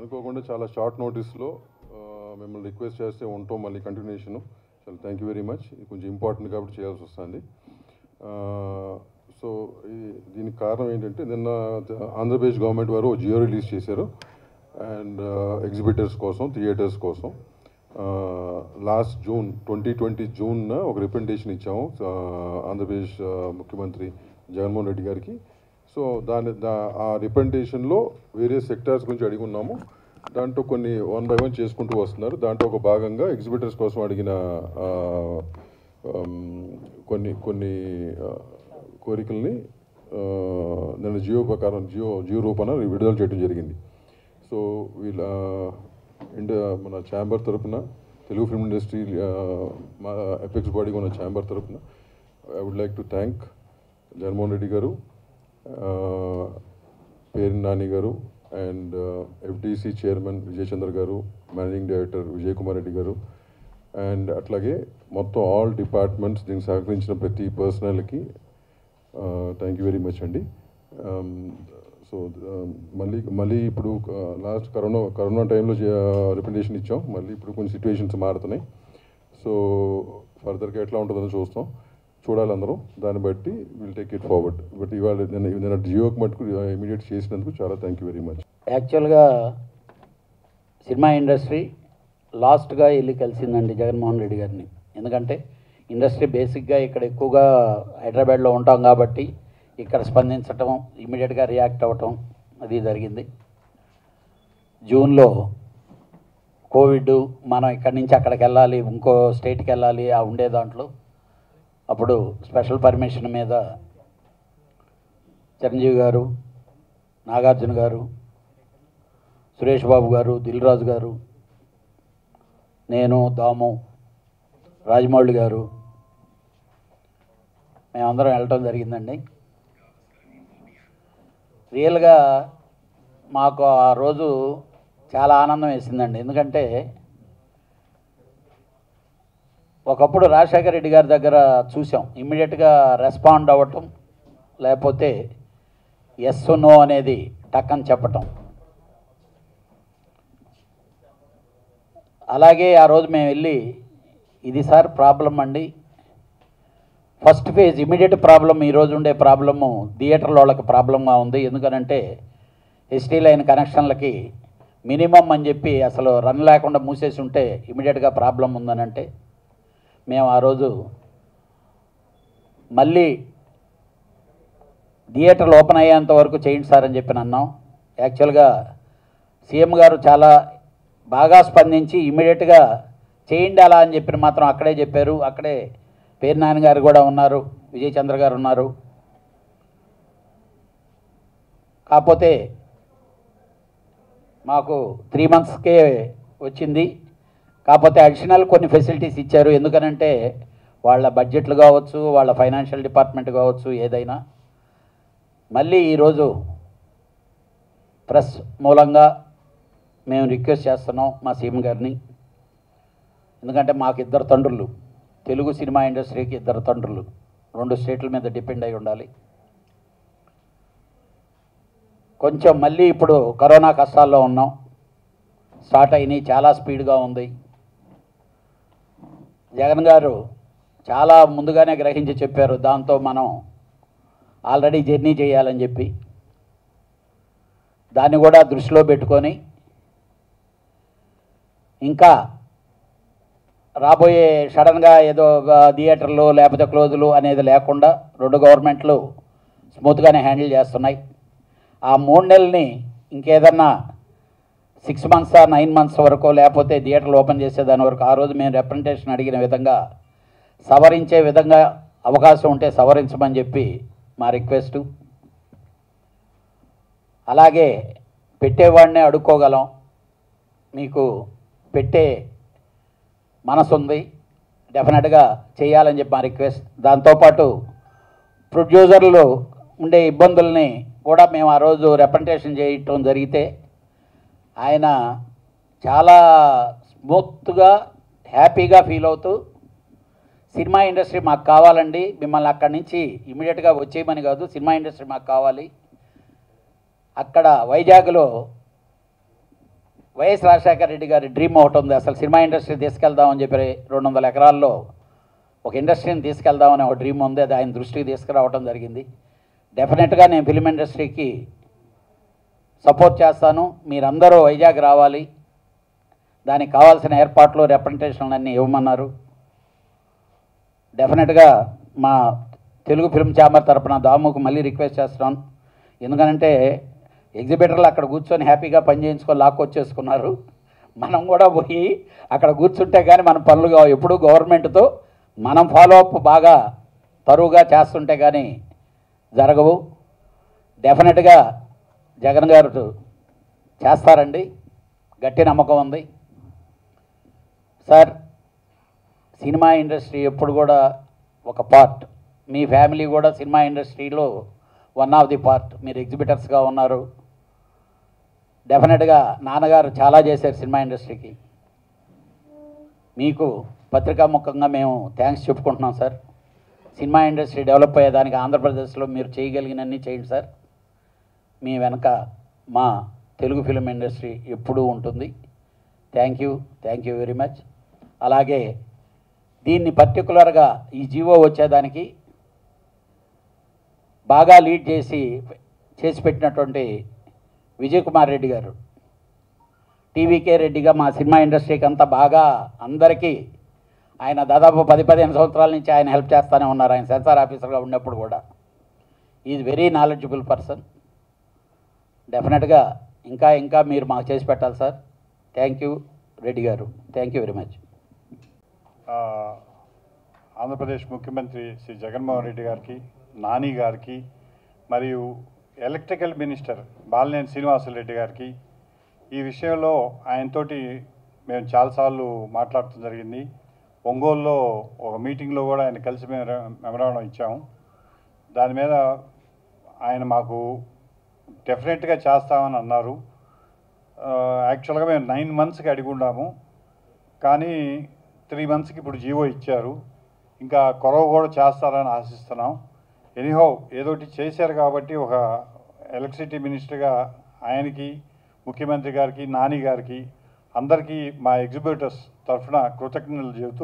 అనుకోకుండా చాలా షార్ట్ నోటీస్లో మిమ్మల్ని రిక్వెస్ట్ చేస్తే ఉంటాం మళ్ళీ కంటిన్యూషన్ చాలా థ్యాంక్ యూ వెరీ మచ్ ఇది కొంచెం ఇంపార్టెంట్ కాబట్టి చేయాల్సి వస్తుంది సో దీనికి కారణం ఏంటంటే నిన్న ఆంధ్రప్రదేశ్ గవర్నమెంట్ వారు జియో రిలీజ్ చేశారు అండ్ ఎగ్జిబిటర్స్ కోసం థియేటర్స్ కోసం last June twenty twenty June ఒక రిప్రజెంటేషన్ ఇచ్చాము ఆ, ఆంధ్రప్రదేశ్ ఆ, ముఖ్యమంత్రి జగన్మోహన్ రెడ్డి గారికి సో దాని దా ఆ రిప్రజెంటేషన్లో వేరే సెక్టార్స్ గురించి అడిగి ఉన్నాము దాంట్లో కొన్ని వన్ బై వన్ చేసుకుంటూ వస్తున్నారు దాంట్లో ఒక భాగంగా ఎగ్జిబిటర్స్ కోసం అడిగిన ఆ, ఆమ్, కొన్ని కొన్ని ఆ, కోరికల్ని ఆ, నిన్న జియో ప్రకారం జియో జియో రూపాన విడుదల చేయడం జరిగింది సో వీళ్ళ ఇండియా మన ఛాంబర్ తరపున తెలుగు ఫిల్మ్ ఇండస్ట్రీ మా ఎపెక్స్ బాడీగా ఉన్న ఛాంబర్ తరపున I would like to thank Jaganmohan Reddy garu పేరు Nani garu and FDC chairman Vijayachandra garu managing director Vijay Kumar Reddy garu and అట్లాగే మొత్తం ఆల్ డిపార్ట్మెంట్స్ దీనికి సహకరించిన ప్రతి పర్సనల్కి థ్యాంక్ యూ వెరీ మచ్ అండి సో మళ్ళీ మళ్ళీ ఇప్పుడు లాస్ట్ కరోనా కరోనా టైంలో రిప్రజెంటేషన్ ఇచ్చాం మళ్ళీ ఇప్పుడు కొన్ని సిచ్యువేషన్స్ మారుతున్నాయి సో ఫర్దర్గా ఎట్లా ఉంటుందని చూస్తాం చూడాలి అందరం దాన్ని బట్టి will take it forward but ఇవాళ నేను నేను జియోకి మటుకు ఇమీడియట్ చేసినందుకు చాలా థ్యాంక్ యూ వెరీ మచ్ యాక్చువల్గా సినిమా ఇండస్ట్రీ లాస్ట్గా వెళ్ళి కలిసిందండి జగన్మోహన్ రెడ్డి గారిని ఎందుకంటే ఇండస్ట్రీ బేసిక్గా ఇక్కడ ఎక్కువగా హైదరాబాద్లో ఉంటాం కాబట్టి ఇక్కడ స్పందించటం ఇమీడియట్గా రియాక్ట్ అవ్వటం అది జరిగింది జూన్లో కోవిడ్ మనం ఇక్కడి నుంచి అక్కడికి వెళ్ళాలి ఇంకో స్టేట్కి వెళ్ళాలి ఆ ఉండే దాంట్లో అప్పుడు స్పెషల్ పర్మిషన్ మీద చిరంజీవి గారు నాగార్జున గారు సురేష్ బాబు గారు దిల్ రాజు గారు నేను దాము రాజమౌళి గారు మేమందరం వెళ్ళటం జరిగిందండి రియల్గా మాకు ఆ రోజు చాలా ఆనందం వేసిందండి ఎందుకంటే ఒకప్పుడు రాజశేఖర రెడ్డి గారి దగ్గర చూసాం ఇమ్మీడియట్గా రెస్పాండ్ అవ్వటం లేకపోతే ఎస్ నో అనేది టక్కని చెప్పటం అలాగే ఆ రోజు మేము వెళ్ళి ఇది సార్ ప్రాబ్లం అండి ఫస్ట్ ఫేజ్ ఇమీడియట్ ప్రాబ్లం ఈరోజు ఉండే ప్రాబ్లము థియేటర్ల వాళ్ళకి ప్రాబ్లంగా ఉంది ఎందుకనంటే ఎస్టీ లైన్ కనెక్షన్లకి మినిమం అని చెప్పి అసలు రన్ లేకుండా మూసేసి ఉంటే ఇమీడియట్గా ప్రాబ్లం ఉందని అంటే మేము ఆ రోజు మళ్ళీ థియేటర్లు ఓపెన్ అయ్యేంత వరకు చేయండి సార్ అని చెప్పి అన్నాం యాక్చువల్గా సీఎం గారు చాలా బాగా స్పందించి ఇమీడియట్గా చేయండి అలా అని చెప్పి మాత్రం అక్కడే చెప్పారు అక్కడే పేరు నాని గారు కూడా ఉన్నారు విజయ్ చంద్ర గారు ఉన్నారు కాకపోతే మాకు త్రీ మంత్స్కే వచ్చింది కాకపోతే అడిషనల్ కొన్ని ఫెసిలిటీస్ ఇచ్చారు ఎందుకనంటే వాళ్ళ బడ్జెట్లు కావచ్చు వాళ్ళ ఫైనాన్షియల్ డిపార్ట్మెంట్ కావచ్చు ఏదైనా మళ్ళీ ఈరోజు ప్రెస్ మూలంగా మేము రిక్వెస్ట్ చేస్తున్నాం మా సీఎం గారిని ఎందుకంటే మాకు ఇద్దరు తండ్రులు తెలుగు సినిమా ఇండస్ట్రీకి ఇద్దరు తండ్రులు రెండు స్టేట్ల మీద డిపెండ్ అయి ఉండాలి కొంచెం మళ్ళీ ఇప్పుడు కరోనా కష్టాల్లో ఉన్నాం స్టార్ట్ అయినాయి చాలా స్పీడ్గా ఉంది జగన్ గారు చాలా ముందుగానే గ్రహించి చెప్పారు దాంతో మనం ఆల్రెడీ జర్నీ చేయాలని చెప్పి దాన్ని కూడా దృష్టిలో పెట్టుకొని ఇంకా రాబోయే సడన్గా ఏదో ఆ, థియేటర్లు లేకపోతే క్లోజులు అనేది లేకుండా రెండు గవర్నమెంట్లు స్మూత్గానే హ్యాండిల్ చేస్తున్నాయి ఆ మూడు నెలల్ని ఇంకేదన్నా సిక్స్ మంత్స్ నైన్ మంత్స్ వరకు లేకపోతే థియేటర్లు ఓపెన్ చేసేదాని వరకు ఆ రోజు మేము రిప్రజెంటేషన్ అడిగిన విధంగా సవరించే విధంగా అవకాశం ఉంటే సవరించమని చెప్పి మా రిక్వెస్టు అలాగే పెట్టేవాడినే అడుక్కోగలం మీకు పెట్టే మనసు ఉంది డెఫినెట్గా చేయాలని చెప్పి మా రిక్వెస్ట్ దాంతోపాటు ప్రొడ్యూసర్లు ఉండే ఇబ్బందుల్ని కూడా మేము ఆ రోజు రిప్రజెంటేషన్ చేయటం జరిగితే ఆయన చాలా స్మూత్గా హ్యాపీగా ఫీల్ అవుతూ సినిమా ఇండస్ట్రీ మాకు కావాలండి మిమ్మల్ని అక్కడి నుంచి ఇమీడియట్గా వచ్చేయమని కాదు సినిమా ఇండస్ట్రీ మాకు కావాలి అక్కడ వైజాగ్లో వైఎస్ రాజశేఖర రెడ్డి గారి డ్రీమ్ ఒకటి ఉంది అసలు సినిమా ఇండస్ట్రీ తీసుకెళ్దామని చెప్పి రెండు వందల ఎకరాల్లో ఒక ఇండస్ట్రీని తీసుకెళ్దామని ఒక డ్రీమ్ ఉంది అది ఆయన దృష్టికి తీసుకురావడం జరిగింది డెఫినెట్గా నేను ఫిలిం ఇండస్ట్రీకి సపోర్ట్ చేస్తాను మీరందరూ వైజాగ్ రావాలి దానికి కావాల్సిన ఏర్పాట్లు రిప్రజెంటేషన్లు అన్నీ ఇవ్వమన్నారు డెఫినెట్గా మా తెలుగు ఫిల్మ్ ఛాంబర్ తరపున దాముకు మళ్ళీ రిక్వెస్ట్ చేస్తున్నాను ఎందుకంటే ఎగ్జిబిటర్లు అక్కడ కూర్చొని హ్యాపీగా పని చేయించుకొని లాక్కొచ్చేసుకున్నారు మనం కూడా పోయి అక్కడ కూర్చుంటే కానీ మన పనులు కావు. ఎప్పుడూ గవర్నమెంట్తో మనం ఫాలో అప్ బాగా తరువుగా చేస్తుంటే కానీ జరగవు డెఫినెట్గా జగన్ గారు చేస్తారండి గట్టి నమ్మకం ఉంది సార్ సినిమా ఇండస్ట్రీ ఎప్పుడు కూడా ఒక పార్ట్ మీ ఫ్యామిలీ కూడా సినిమా ఇండస్ట్రీలో వన్ ఆఫ్ ది పార్ట్ మీరు ఎగ్జిబిటర్స్గా ఉన్నారు డెఫినెట్గా నాన్నగారు చాలా చేశారు సినిమా ఇండస్ట్రీకి మీకు పత్రికా ముఖంగా మేము థ్యాంక్స్ చెప్పుకుంటున్నాం సార్ సినిమా ఇండస్ట్రీ డెవలప్ అయ్యేదానికి ఆంధ్రప్రదేశ్లో మీరు చేయగలిగినన్ని చేయండి సార్ మీ వెనక మా తెలుగు ఫిలిం ఇండస్ట్రీ ఎప్పుడూ ఉంటుంది thank you thank you very much అలాగే దీన్ని పర్టికులర్గా ఈ జీవో వచ్చేదానికి బాగా లీడ్ చేసి చేసి పెట్టినటువంటి విజయ్ కుమార్ రెడ్డి గారు టీవీకే రెడ్డిగా మా సినిమా ఇండస్ట్రీకి అంతా బాగా అందరికీ ఆయన దాదాపు పది పదిహేను సంవత్సరాల నుంచి ఆయన హెల్ప్ చేస్తూనే ఉన్నారు ఆయన సెన్సార్ ఆఫీసర్గా ఉన్నప్పుడు కూడా ఈజ్ వెరీ నాలెడ్జబుల్ పర్సన్ డెఫినెట్గా ఇంకా ఇంకా మీరు మాకు చేసి పెట్టాలి సార్ థ్యాంక్ యూ రెడ్డి గారు థ్యాంక్ యూ వెరీ మచ్ ఆ, ఆంధ్రప్రదేశ్ ముఖ్యమంత్రి శ్రీ జగన్మోహన్ రెడ్డి గారికి నాని గారికి మరియు ఎలక్ట్రికల్ మినిస్టర్ బాలినేని శ్రీనివాసరెడ్డి గారికి ఈ విషయంలో ఆయనతోటి మేము చాలాసార్లు మాట్లాడటం జరిగింది ఒంగోలులో ఒక మీటింగ్లో కూడా ఆయన కలిసి మెమరా మెమరాండం ఇచ్చాము దాని మీద ఆయన మాకు డెఫినెట్గా చేస్తామని అన్నారు ఆ, యాక్చువల్గా మేము నైన్ మంత్స్కి అడిగి ఉన్నాము కానీ త్రీ మంత్స్కి ఇప్పుడు జీవో ఇచ్చారు ఇంకా కొరవ కూడా చేస్తారని ఆశిస్తున్నాం ఎనీహౌ ఏదోటి చేశారు కాబట్టి ఒక ఎలక్ట్రిసిటీ మినిస్టర్గా ఆయనకి ముఖ్యమంత్రి గారికి నాని గారికి అందరికీ మా ఎగ్జిబిటర్స్ తరఫున కృతజ్ఞతలు చెబుతూ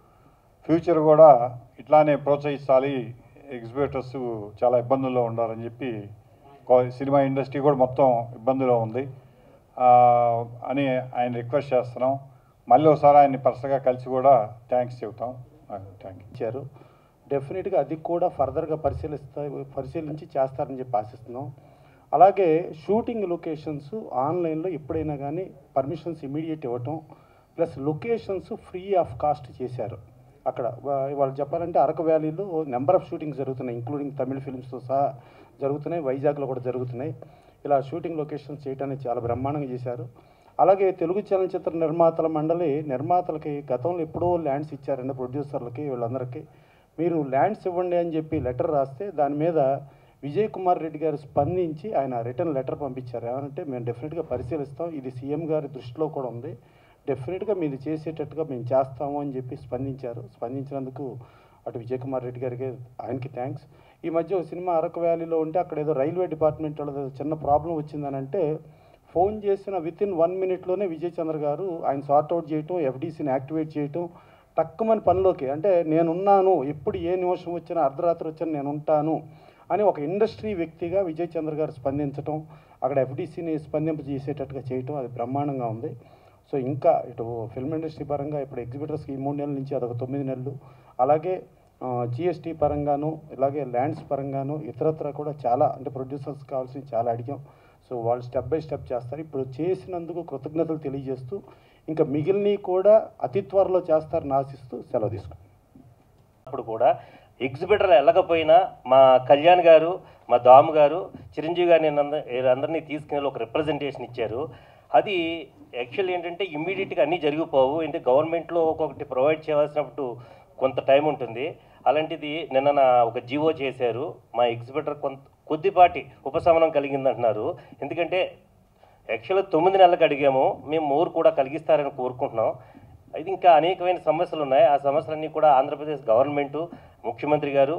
ఫ్యూచర్ కూడా ఇట్లానే ప్రోత్సహించాలి ఎగ్జిబిటర్స్ చాలా ఇబ్బందుల్లో ఉండాలని చెప్పి కో- సినిమా ఇండస్ట్రీ కూడా మొత్తం ఇబ్బందిలో ఉంది ఆ, అని ఆయన రిక్వెస్ట్ చేస్తున్నాం మళ్ళీ ఒకసారి ఆయన్ని పర్సనల్గా కలిసి కూడా థ్యాంక్స్ చెబుతాం థ్యాంక్ యూ ఇచ్చారు డెఫినెట్గా అది కూడా ఫర్దర్గా పరిశీలిస్తా పరిశీలించి చేస్తారని చెప్పి ఆశిస్తున్నాం అలాగే షూటింగ్ లొకేషన్స్ ఆన్లైన్లో ఎప్పుడైనా కానీ పర్మిషన్స్ ఇమీడియట్ ఇవ్వటం plus locations free of cost చేశారు అక్కడ వా- వాళ్ళు చెప్పాలంటే అరకు వ్యాలీలో నెంబర్ ఆఫ్ షూటింగ్స్ జరుగుతున్నాయి ఇంక్లూడింగ్ తమిళ ఫిల్మ్స్తో సహా జరుగుతున్నాయి వైజాగ్లో కూడా జరుగుతున్నాయి ఇలా షూటింగ్ లొకేషన్స్ చేయడానికి చాలా బ్రహ్మాండంగా చేశారు అలాగే తెలుగు చలనచిత్ర నిర్మాతల మండలి నిర్మాతలకి గతంలో ఎప్పుడో ల్యాండ్స్ ఇచ్చారండి ప్రొడ్యూసర్లకి వీళ్ళందరికీ మీరు ల్యాండ్స్ ఇవ్వండి అని చెప్పి లెటర్ రాస్తే దాని మీద విజయ్ కుమార్ రెడ్డి గారు స్పందించి ఆయన రిటర్న్ లెటర్ పంపించారు ఏమంటే మేము డెఫినెట్గా పరిశీలిస్తాం ఇది సీఎం గారి దృష్టిలో కూడా ఉంది డెఫినెట్గా మీరు చేసేటట్టుగా మేము చేస్తాము అని చెప్పి స్పందించారు స్పందించినందుకు అటు విజయ్ కుమార్ రెడ్డి గారికి ఆయనకి థ్యాంక్స్ ఈ మధ్య ఒక సినిమా అరకు వ్యాలీలో ఉంటే అక్కడ ఏదో రైల్వే డిపార్ట్మెంట్ వాళ్ళది చిన్న ప్రాబ్లం వచ్చిందని అంటే ఫోన్ చేసిన విత్ ఇన్ వన్ మినిట్లోనే విజయ్ చంద్ర గారు ఆయన సార్ట్ అవుట్ చేయటం ఎఫ్డీసీని యాక్టివేట్ చేయటం టక్కుమని పనిలోకి అంటే నేనున్నాను ఎప్పుడు ఏ నిమిషం వచ్చినా అర్ధరాత్రి వచ్చినా నేను ఉంటాను అని ఒక ఇండస్ట్రీ వ్యక్తిగా విజయ్ చంద్ర గారు స్పందించటం అక్కడ ఎఫ్డీసీని స్పందింపజేసేటట్టుగా చేయటం అది బ్రహ్మాండంగా ఉంది సో ఇంకా ఇటు ఫిల్మ్ ఇండస్ట్రీ పరంగా ఇప్పుడు ఎగ్జిబిటర్స్కి ఈ మూడు నెలల నుంచి అదొక తొమ్మిది నెలలు అలాగే జిఎస్టీ పరంగాను ఇలాగే ల్యాండ్స్ పరంగాను ఇతరత్ర కూడా చాలా అంటే ప్రొడ్యూసర్స్ కావాల్సినవి చాలా అడిగాం సో వాళ్ళు స్టెప్ బై స్టెప్ చేస్తారు ఇప్పుడు చేసినందుకు కృతజ్ఞతలు తెలియజేస్తూ ఇంకా మిగిలినవి కూడా అతి త్వరలో చేస్తారని ఆశిస్తూ సెలవు తీసుకుంటాం అప్పుడు కూడా ఎగ్జిబిటర్లు వెళ్ళకపోయినా మా కళ్యాణ్ గారు మా దాము గారు చిరంజీవి గారిని నంద- వీళ్ళందరినీ తీసుకుని ఒక రిప్రజెంటేషన్ ఇచ్చారు అది యాక్చువల్ ఏంటంటే ఇమ్మీడియట్గా అన్నీ జరిగిపోవు అంటే గవర్నమెంట్లో ఒక్కొక్కటి ప్రొవైడ్ చేయాల్సినప్పుడు కొంత టైం ఉంటుంది అలాంటిది నిన్న నా ఒక జీవో చేశారు మా ఎగ్జిబిటర్ కొంత కొద్దిపాటి ఉపశమనం కలిగిందంటున్నారు ఎందుకంటే యాక్చువల్గా తొమ్మిది నెలలకు అడిగాము మేము ఊరు కూడా కలిగిస్తారని కోరుకుంటున్నాం ఇది ఇంకా అనేకమైన సమస్యలు ఉన్నాయి ఆ సమస్యలన్నీ కూడా ఆంధ్రప్రదేశ్ గవర్నమెంటు ముఖ్యమంత్రి గారు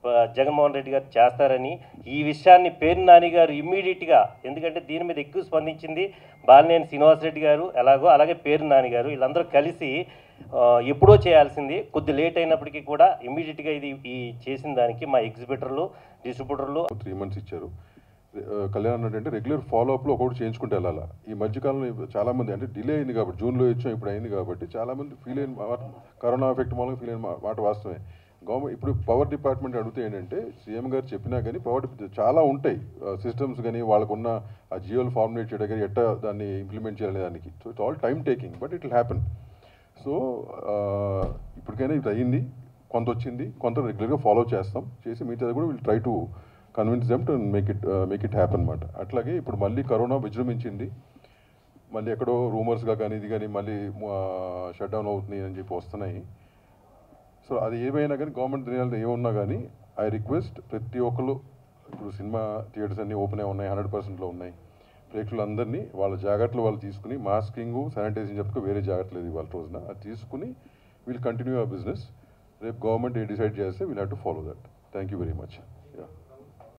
ఆ, జగన్మోహన్ రెడ్డి గారు చేస్తారని ఈ విషయాన్ని పేరు నాని గారు ఇమ్మీడియట్గా ఎందుకంటే దీని మీద ఎక్కువ స్పందించింది బాలినేని శ్రీనివాసరెడ్డి గారు ఎలాగో అలాగే పేరు నాని గారు వీళ్ళందరూ కలిసి ఆ, ఎప్పుడో చేయాల్సింది కొద్ది లేట్ అయినప్పటికీ కూడా ఇమ్మీడియట్గా ఇది ఈ చేసిన దానికి మా ఎగ్జిబిటర్లు డిస్ట్రిబ్యూటర్లు త్రీ మంత్స్ ఇచ్చారు ఆ, కళ్యాణ్ అన్నట్టు అంటే రెగ్యులర్ ఫాలో అప్లో ఒకటి చేయించుకుంటే వెళ్ళాలా ఈ మధ్యకాలంలో ఇప్పుడు చాలా మంది అంటే డిలే అయింది కాబట్టి జూన్లో ఇచ్చాం ఇప్పుడు అయింది కాబట్టి చాలా మంది ఫీల్ అయిన మాట- కరోనా ఎఫెక్ట్ మూలంగా ఫీల్ అయిన మా- మాట వాస్తవమే గవర్నమెంట్ ఇప్పుడు పవర్ డిపార్ట్మెంట్ అడిగితే ఏంటంటే సీఎం గారు చెప్పినా కానీ పవర్ డిప- చాలా ఉంటాయి సిస్టమ్స్ కానీ వాళ్ళకున్న ఆ జియోలు ఫార్ములేట్ చేయడం కానీ ఎట్టా దాన్ని ఇంప్లిమెంట్ చేయాలి దానికి so it's all time taking but it will happen so ఇప్పటికైనా ఇది అయ్యింది కొంత వచ్చింది కొంత రెగ్యులర్గా ఫాలో చేస్తాం చేసి మిగతాది కూడా will try to convince them to make it make it happen అనమాట అట్లాగే ఇప్పుడు మళ్ళీ కరోనా విజృంభించింది మళ్ళీ ఎక్కడో రూమర్స్గా కానీ ఇది కానీ మళ్ళీ షట్ డౌన్ అవుతుంది అని చెప్పి వస్తున్నాయి సో అది ఏమైనా కానీ గవర్నమెంట్ దినాలు ఏమున్నా కానీ ఐ రిక్వెస్ట్ ప్రతి ఒక్కరు ఇప్పుడు సినిమా థియేటర్స్ అన్నీ ఓపెన్ అయి ఉన్నాయి హండ్రెడ్ పర్సెంట్లో ఉన్నాయి ప్రేక్షకులందరినీ వాళ్ళ జాగ్రత్తలు వాళ్ళు తీసుకుని మాస్కింగ్ శానిటైజింగ్ చెప్పుకో వేరే జాగ్రత్తలు లేదు వాళ్ళ రోజున అది తీసుకుని విల్ కంటిన్యూ అవర్ బిజినెస్ రేపు గవర్నమెంట్ ఏ డిసైడ్ చేస్తే will have to follow that thank you very much yeah